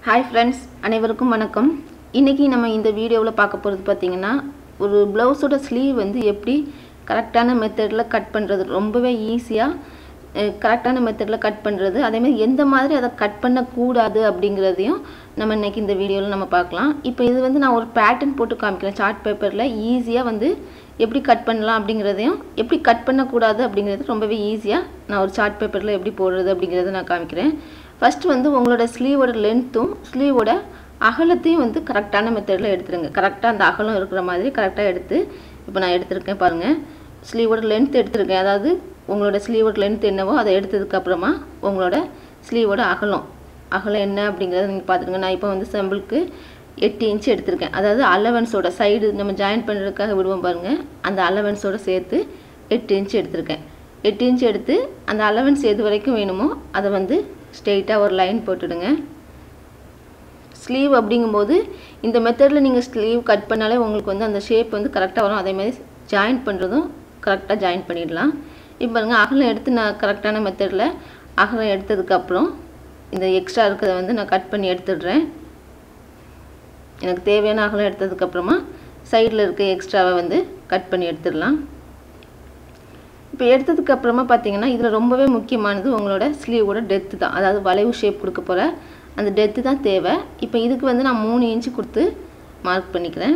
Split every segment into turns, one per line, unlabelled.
hi friends அனைவருக்கும் வணக்கம் இன்றைக்கி நம்ம இந்த வீடியோவில் பார்க்க போகிறது பார்த்திங்கன்னா ஒரு ப்ளவுஸோட ஸ்லீவ் வந்து எப்படி கரெக்டான மெத்தடில் கட் பண்ணுறது ரொம்பவே ஈஸியாக கரெக்டான மெத்தடில் கட் பண்ணுறது அதேமாதிரி எந்த மாதிரி அதை கட் பண்ணக்கூடாது அப்படிங்கிறதையும் நம்ம இன்றைக்கி இந்த வீடியோவில் நம்ம பார்க்கலாம் இப்போ இது வந்து நான் ஒரு பேட்டர்ன் போட்டு காமிக்கிறேன் சார்ட் பேப்பரில் ஈஸியாக வந்து எப்படி கட் பண்ணலாம் அப்படிங்கிறதையும் எப்படி கட் பண்ணக்கூடாது அப்படிங்கிறது ரொம்பவே ஈஸியாக நான் ஒரு சார்ட் பேப்பரில் எப்படி போடுறது அப்படிங்கிறத நான் காமிக்கிறேன் ஃபஸ்ட்டு வந்து உங்களோட ஸ்லீவோட லென்த்தும் ஸ்லீவோட அகலத்தையும் வந்து கரெக்டான மெத்தடில் எடுத்துருங்க கரெக்டாக அந்த அகலம் இருக்கிற மாதிரி கரெக்டாக எடுத்து இப்போ நான் எடுத்திருக்கேன் பாருங்கள் ஸ்லீவோட லென்த் எடுத்திருக்கேன் அதாவது உங்களோட ஸ்லீவோட லென்த் என்னவோ அதை எடுத்ததுக்கப்புறமா உங்களோட ஸ்லீவோட அகலம் அகலம் என்ன அப்படிங்கிறத நீங்கள் பார்த்துருங்க நான் இப்போ வந்து செம்பிளுக்கு எட்டு இன்ச் எடுத்திருக்கேன் அதாவது அலவன்ஸோட சைடு நம்ம ஜாயின் பண்ணுறதுக்காக விடுவோம் பாருங்கள் அந்த அலவன்ஸோட சேர்த்து எட்டு இன்ச் எடுத்திருக்கேன் எட்டு இன்ச் எடுத்து அந்த அலவன்ஸ் எது வரைக்கும் வேணுமோ அதை வந்து ஸ்ட்ரெயிட்டாக ஒரு லைன் போட்டுடுங்க ஸ்லீவ் அப்படிங்கும்போது இந்த மெத்தடில் நீங்கள் ஸ்லீவ் கட் பண்ணாலே உங்களுக்கு வந்து அந்த ஷேப் வந்து கரெக்டாக வரும் அதேமாதிரி ஜாயின் பண்ணுறதும் கரெக்டாக ஜாயின் பண்ணிடலாம் இப்போ பாருங்க அகலம் எடுத்து நான் கரெக்டான மெத்தடில் அகலம் எடுத்ததுக்கப்புறம் இந்த எக்ஸ்ட்ரா இருக்கிறத வந்து நான் கட் பண்ணி எடுத்துடுறேன் எனக்கு தேவையான அகலம் எடுத்ததுக்கப்புறமா சைடில் இருக்க எக்ஸ்ட்ராவை வந்து கட் பண்ணி எடுத்துடலாம் இப்போ எடுத்ததுக்கப்புறமா பார்த்தீங்கன்னா இதில் ரொம்பவே முக்கியமானது உங்களோட ஸ்லீவோட டெத்து தான் அதாவது வளைவு ஷேப் கொடுக்க போகிற அந்த டெத்து தான் தேவை இப்போ இதுக்கு வந்து நான் மூணு இன்ச்சு கொடுத்து மார்க் பண்ணிக்கிறேன்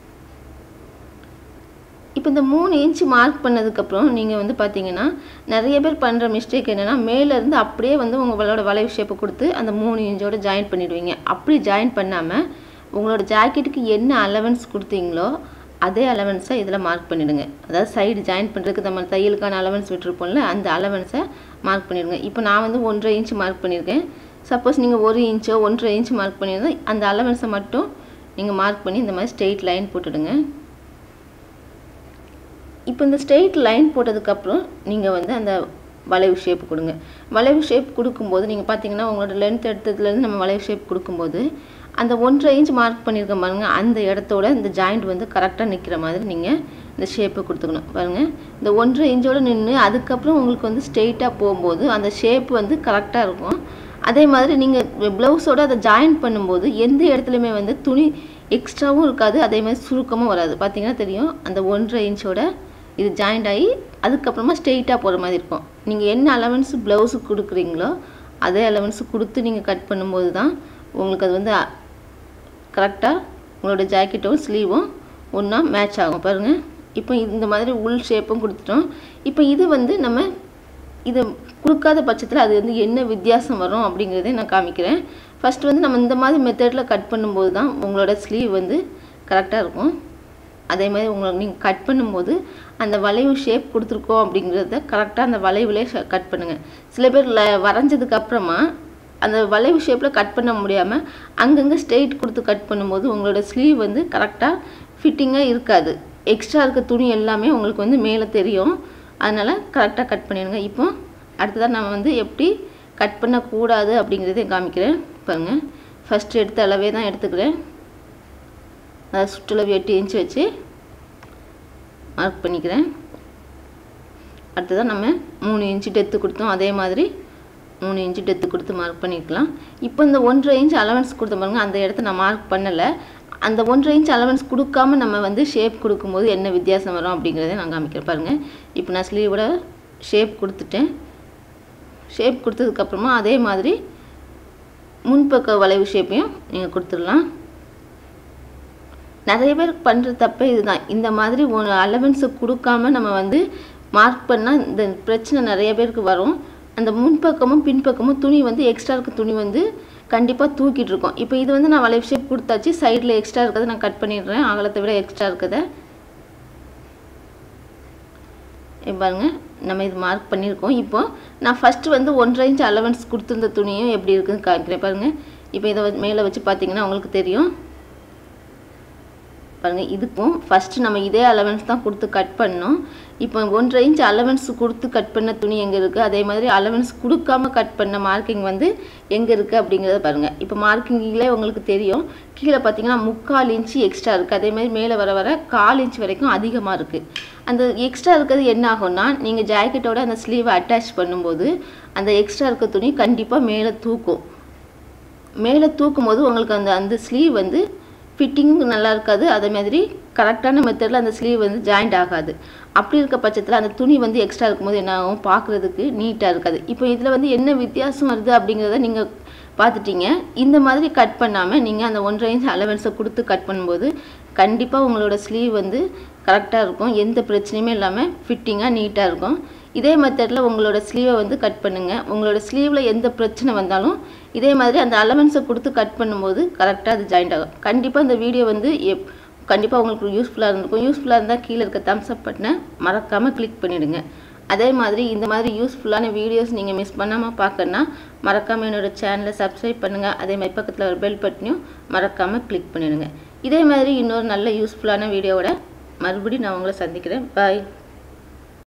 இப்போ இந்த மூணு இன்ச்சு மார்க் பண்ணதுக்கப்புறம் நீங்கள் வந்து பார்த்தீங்கன்னா நிறைய பேர் பண்ணுற மிஸ்டேக் என்னென்னா மேலேருந்து அப்படியே வந்து உங்களோட வளைவு ஷேப்பை கொடுத்து அந்த மூணு இன்ச்சோட ஜாயின் பண்ணிடுவீங்க அப்படி ஜாயின் பண்ணாமல் உங்களோட ஜாக்கெட்டுக்கு என்ன அலவன்ஸ் கொடுத்தீங்களோ அதே அலவன்ஸை இதில் மார்க் பண்ணிவிடுங்க அதாவது சைடு ஜாயின் பண்ணுறதுக்கு நம்ம தையலுக்கான அலவன்ஸ் விட்டுருப்போம்ல அந்த அலவன்ஸை மார்க் பண்ணிவிடுங்க இப்போ நான் வந்து ஒன்றரை இன்ச் மார்க் பண்ணியிருக்கேன் சப்போஸ் நீங்கள் ஒரு இன்ச்சோ ஒன்றரை இன்ச் மார்க் பண்ணியிருந்தால் அந்த அலவன்ஸை மட்டும் நீங்கள் மார்க் பண்ணி இந்த மாதிரி ஸ்ட்ரெயிட் லைன் போட்டுடுங்க இப்போ இந்த ஸ்ட்ரெயிட் லைன் போட்டதுக்கப்புறம் நீங்கள் வந்து அந்த வளைவு ஷேப் கொடுங்க வளைவு ஷேப் கொடுக்கும்போது நீங்கள் பார்த்தீங்கன்னா உங்களோட லென்த் எடுத்ததுலேருந்து நம்ம வளைவு ஷேப் கொடுக்கும்போது அந்த ஒன்றரை இன்ச் மார்க் பண்ணியிருக்க பாருங்க அந்த இடத்தோட இந்த ஜாயிண்ட் வந்து கரெக்டாக நிற்கிற மாதிரி நீங்கள் இந்த ஷேப்பை கொடுத்துக்கணும் பாருங்கள் இந்த ஒன்றரை இன்ச்சோடு நின்று அதுக்கப்புறம் உங்களுக்கு வந்து ஸ்ட்ரெயிட்டாக போகும்போது அந்த ஷேப் வந்து கரெக்டாக இருக்கும் அதே மாதிரி நீங்கள் ப்ளவுஸோட அதை ஜாயின் பண்ணும்போது எந்த இடத்துலையுமே வந்து துணி எக்ஸ்ட்ராவும் இருக்காது அதே மாதிரி சுருக்கமும் வராது பார்த்தீங்கன்னா தெரியும் அந்த ஒன்றரை இன்ச்சோட இது ஜாயிண்ட் ஆகி அதுக்கப்புறமா ஸ்ட்ரெயிட்டாக போகிற மாதிரி இருக்கும் நீங்கள் என்ன அலவன்ஸ் ப்ளவுஸுக்கு கொடுக்குறீங்களோ அதே அலவன்ஸ் கொடுத்து நீங்கள் கட் பண்ணும்போது தான் உங்களுக்கு அது வந்து கரெக்டாக உங்களோட ஜாக்கெட்டும் ஸ்லீவும் ஒன்றா மேட்ச் ஆகும் பாருங்கள் இப்போ இந்த மாதிரி உள் ஷேப்பும் கொடுத்துட்டோம் இப்போ இது வந்து நம்ம இது கொடுக்காத பட்சத்தில் அது வந்து என்ன வித்தியாசம் வரும் அப்படிங்கிறதே நான் காமிக்கிறேன் ஃபஸ்ட்டு வந்து நம்ம இந்த மாதிரி மெத்தடில் கட் பண்ணும்போது தான் உங்களோட ஸ்லீவ் வந்து கரெக்டாக இருக்கும் அதே மாதிரி உங்களுக்கு நீங்கள் கட் பண்ணும்போது அந்த வளைவு ஷேப் கொடுத்துருக்கோம் அப்படிங்கிறத கரெக்டாக அந்த வளைவுலே கட் பண்ணுங்கள் சில பேர் வரைஞ்சதுக்கு அப்புறமா அந்த வளைவு ஷேப்பில் கட் பண்ண முடியாமல் அங்கங்கே ஸ்ட்ரெயிட் கொடுத்து கட் பண்ணும்போது உங்களோட ஸ்லீவ் வந்து கரெக்டாக ஃபிட்டிங்காக இருக்காது எக்ஸ்ட்ரா இருக்க துணி எல்லாமே உங்களுக்கு வந்து மேலே தெரியும் அதனால் கரெக்டாக கட் பண்ணிடுங்க இப்போ அடுத்ததாக நம்ம வந்து எப்படி கட் பண்ணக்கூடாது அப்படிங்கிறதையும் காமிக்கிறேன் பாருங்கள் ஃபஸ்ட்டு எடுத்த அளவே தான் எடுத்துக்கிறேன் அதாவது சுற்றளவு எட்டு இன்ச்சு வச்சு மார்க் பண்ணிக்கிறேன் அடுத்ததாக நம்ம மூணு இன்ச்சு டெத்து கொடுத்தோம் அதே மாதிரி மூணு இன்ச்சு டெத்து கொடுத்து மார்க் பண்ணிக்கலாம் இப்போ இந்த ஒன்றரை இன்ச் அலவன்ஸ் கொடுத்த பாருங்க அந்த இடத்த நான் மார்க் பண்ணலை அந்த ஒன்றரை இன்ச் அலவன்ஸ் கொடுக்காம நம்ம வந்து ஷேப் கொடுக்கும்போது என்ன வித்தியாசம் வரும் அப்படிங்கிறத நான் காமிக்கிறேன் பாருங்கள் இப்போ நான் ஸ்லீவோட ஷேப் கொடுத்துட்டேன் ஷேப் கொடுத்ததுக்கப்புறமா அதே மாதிரி முன்பக்க வளைவு ஷேப்பையும் நீங்கள் கொடுத்துடலாம் நிறைய பேர் பண்ணுற தப்பே இதுதான் இந்த மாதிரி ஒரு அலவன்ஸை கொடுக்காம நம்ம வந்து மார்க் பண்ணால் இந்த பிரச்சனை நிறைய பேருக்கு வரும் அந்த முன்பக்கமும் பின்பக்கமும் துணி வந்து எக்ஸ்ட்ரா இருக்க துணி வந்து கண்டிப்பாக தூக்கிட்டு இருக்கோம் இப்போ இது வந்து நான் வளைவு ஷேப் கொடுத்தாச்சு சைடில் எக்ஸ்ட்ரா இருக்கிறத நான் கட் பண்ணிடுறேன் அகலத்தை விட எக்ஸ்ட்ரா இருக்கிறத பாருங்க நம்ம இது மார்க் பண்ணியிருக்கோம் இப்போ நான் ஃபஸ்ட்டு வந்து ஒன்றரை இன்ச் அலவன்ஸ் கொடுத்துருந்த துணியும் எப்படி இருக்குதுன்னு காமிக்கிறேன் பாருங்கள் இப்போ இதை மேலே வச்சு பார்த்தீங்கன்னா உங்களுக்கு தெரியும் பாருங்கள் இதுக்கும் ஃபஸ்ட்டு நம்ம இதே அலவன்ஸ் தான் கொடுத்து கட் பண்ணோம் இப்போ ஒன்றரை இன்ச் அலவன்ஸ் கொடுத்து கட் பண்ண துணி எங்கே இருக்குது அதே மாதிரி அலவன்ஸ் கொடுக்காம கட் பண்ண மார்க்கிங் வந்து எங்கே இருக்குது அப்படிங்கிறத பாருங்கள் இப்போ மார்க்கிங்கிலே உங்களுக்கு தெரியும் கீழே பார்த்தீங்கன்னா முக்கால் இன்ச்சு எக்ஸ்ட்ரா இருக்குது அதே மாதிரி மேலே வர வர கால் இன்ச் வரைக்கும் அதிகமாக இருக்குது அந்த எக்ஸ்ட்ரா இருக்கிறது என்ன ஆகும்னா நீங்கள் ஜாக்கெட்டோட அந்த ஸ்லீவை அட்டாச் பண்ணும்போது அந்த எக்ஸ்ட்ரா இருக்க துணி கண்டிப்பாக மேலே தூக்கும் மேலே தூக்கும் போது உங்களுக்கு அந்த அந்த ஸ்லீவ் வந்து ஃபிட்டிங் நல்லா இருக்காது அதே மாதிரி கரெக்டான மெத்தடில் அந்த ஸ்லீவ் வந்து ஜாயிண்ட் ஆகாது அப்படி இருக்க பட்சத்தில் அந்த துணி வந்து எக்ஸ்ட்ரா இருக்கும்போது என்ன ஆகும் பார்க்குறதுக்கு நீட்டாக இருக்காது இப்போ இதில் வந்து என்ன வித்தியாசம் வருது அப்படிங்கிறத நீங்கள் பார்த்துட்டீங்க இந்த மாதிரி கட் பண்ணாமல் நீங்கள் அந்த ஒன்றரை இன்ச் அலவன்ஸை கொடுத்து கட் பண்ணும்போது கண்டிப்பாக உங்களோட ஸ்லீவ் வந்து கரெக்டாக இருக்கும் எந்த பிரச்சனையுமே இல்லாமல் ஃபிட்டிங்காக நீட்டாக இருக்கும் இதே மெத்தடில் உங்களோட ஸ்லீவை வந்து கட் பண்ணுங்கள் உங்களோட ஸ்லீவில் எந்த பிரச்சனை வந்தாலும் இதே மாதிரி அந்த அலவன்ஸை கொடுத்து கட் பண்ணும்போது கரெக்டாக அது ஜாயிண்ட் ஆகும் கண்டிப்பாக இந்த வீடியோ வந்து எப் கண்டிப்பாக உங்களுக்கு யூஸ்ஃபுல்லாக இருந்திருக்கும் யூஸ்ஃபுல்லாக இருந்தால் கீழே இருக்க தம்ஸ் அப் பட்டனை மறக்காமல் கிளிக் பண்ணிவிடுங்க அதே மாதிரி இந்த மாதிரி யூஸ்ஃபுல்லான வீடியோஸ் நீங்கள் மிஸ் பண்ணாமல் பார்க்கணுன்னா மறக்காமல் என்னோடய சேனலை சப்ஸ்கிரைப் பண்ணுங்கள் அதே மாதிரி பக்கத்தில் ஒரு பெல் பட்டனையும் மறக்காமல் கிளிக் பண்ணிவிடுங்க இதே மாதிரி இன்னொரு நல்ல யூஸ்ஃபுல்லான வீடியோவோட மறுபடியும் நான் உங்களை சந்திக்கிறேன் பாய்